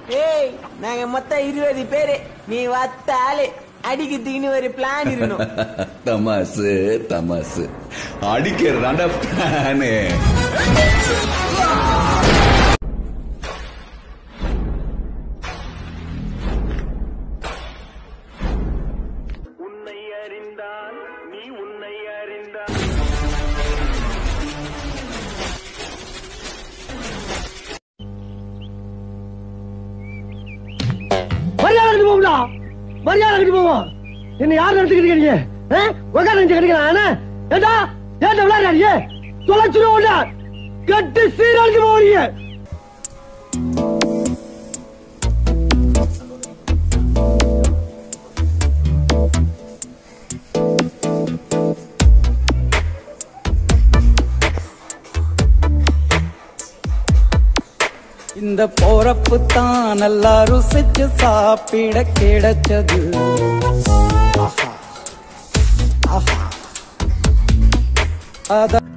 ஏய் நாங்க மொத்தம் இருபது பேரு நீ வத்தாலே அடிக்கிறதுக்குன்னு ஒரு பிளான் இருக்கணும் தமாசு தமாசு அடிக்கிறதாண்டா பிளானு உன்னை அறிந்தால் நீ உன்னை அறிந்தால் மரியாதை கட்டி போகும்டா மரியாதை கட்டி போவோம் என்ன யார் நடத்திக்கிட்டு இருக்கீங்க உட்கார நினைச்சு கிடைக்கிறான் ஏண்டா ஏன்டா விளையாடுறீங்க தொலைச்சிருவோம்டா கட்டு சீரழிச்சு போவீங்க இந்த போறப்பு தான் நல்லா ருசிச்சு சாப்பிட கிடைச்சது ஆஹா ஆஹா அத